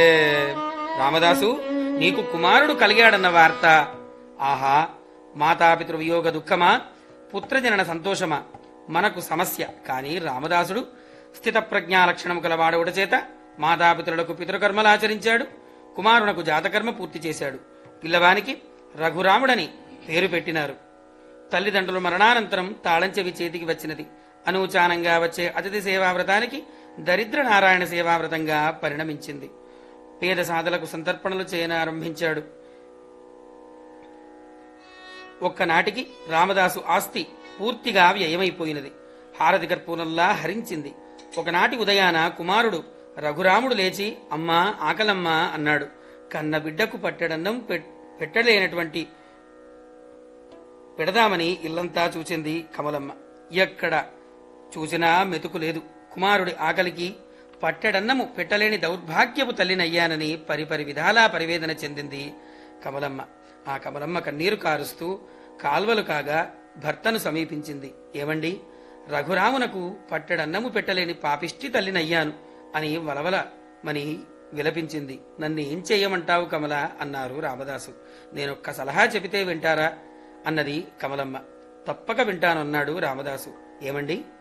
ఏ, రామదాసు నీకు కుమారుడు కలిగాడన్న వార్త ఆహా మాతాపితృ వియోగ దుఃఖమా పుత్రజనన సంతోషమా మనకు సమస్య కాని రామదాసుడు స్థిత ప్రజ్ఞా లక్షణము కలవాడవుట చేత మాతాపితరులకు పితృకర్మలు ఆచరించాడు కుమారునకు జాతకర్మ పూర్తి చేశాడు పిల్లవానికి రఘురాముడని పేరు పెట్టినారు తల్లిదండ్రుల మరణానంతరం తాళంచెవి చేతికి వచ్చినది అనూచానంగా వచ్చే అతిథి సేవావ్రతానికి దరిద్ర నారాయణ సేవావ్రతంగా పరిణమించింది పేద సాధలకు సంతర్పణలు చేయనారంభించాడు ఒక్కనాటికి రామదాసు ఆస్తి పూర్తిగా వ్యయమైపోయినది హారతి కర్పూరంలా హరించింది ఒకనాటి ఉదయాన కుమారుడు రఘురాముడు లేచి అమ్మా ఆకలమ్మా అన్నాడు కన్న బిడ్డకు పట్టెడన్నం పెట్- పెట్టలేనటువంటి పెడదామని ఇల్లంతా చూచింది కమలమ్మ ఎక్కడ చూసినా మెతుకు లేదు కుమారుడి ఆకలికి పట్టెడన్నము పెట్టలేని దౌర్భాగ్యపు తల్లినయ్యానని పరిపరి విధాలా పరివేదన చెందింది కమలమ్మ ఆ కమలమ్మ కన్నీరు కారుస్తూ కాల్వలు కాగా భర్తను సమీపించింది ఏమండి రఘురామునకు పట్టెడన్నము పెట్టలేని పాపిష్టి తల్లినయ్యాను అని వలవల మని విలపించింది నన్ను ఏం చెయ్యమంటావు కమల అన్నారు రామదాసు నేనొక్క సలహా చెబితే వింటారా అన్నది కమలమ్మ తప్పక వింటానన్నాడు రామదాసు ఏమండి